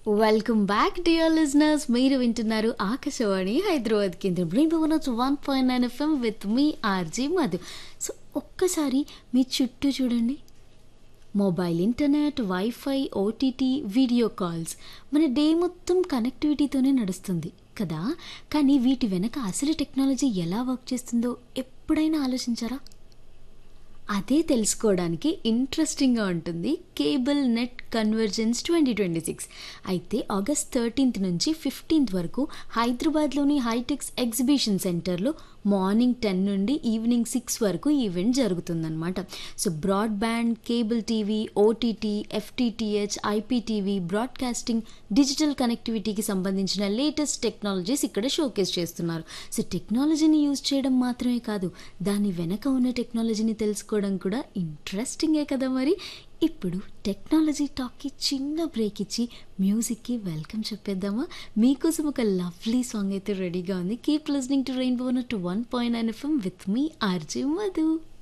welcome back dear listeners మీరు వింటున్నారు ఆకాశవాణి హైదరాబాద్ కేంద్రం rainbow one point nine FM with me RJ Madhu so ఒక్కసారి మీ చుట్టూ చూడండి mobile internet WiFi OTT video calls మన డే మొత్తం కనెక్టివిటీతోనే నడుస్తుంది కదా కానీ వీటి వెనక అసలు టెక్నాలజీ ఎలా వర్క్ చేస్తుందో ఎప్పుడైనా ఆలోచించారా అదే తెలుసుకోవడానికి ఇంట్రెస్టింగ్గా ఉంటుంది cable net convergence twenty twenty six అయితే ఆగస్ట్ థర్టీన్త్ నుంచి ఫిఫ్టీన్త్ వరకు హైదరాబాద్లోని హైటెక్స్ ఎగ్జిబిషన్ సెంటర్లో మార్నింగ్ టెన్ నుండి ఈవినింగ్ సిక్స్ వరకు ఈవెంట్ జరుగుతుందన్నమాట so broadband cable TV OTT FTTH IPTV broadcasting digital కనెక్టివిటీకి సంబంధించిన లేటెస్ట్ టెక్నాలజీస్ ఇక్కడ షోకేస్ చేస్తున్నారు సో టెక్నాలజీని యూజ్ చేయడం మాత్రమే కాదు దాని వెనక ఉన్న టెక్నాలజీని తెలుసుకోవడం కూడా ఇంట్రెస్టింగే కదా మరి ఇప్పుడు టెక్నాలజీ టాక్కి చిన్న బ్రేక్ ఇచ్చి మ్యూజిక్కి వెల్కమ్ చెప్పేద్దామా మీకోసం ఒక లవ్లీ సాంగ్ అయితే రెడీగా ఉంది keep listening to rainbow two one point nine FM with me RJ Madhu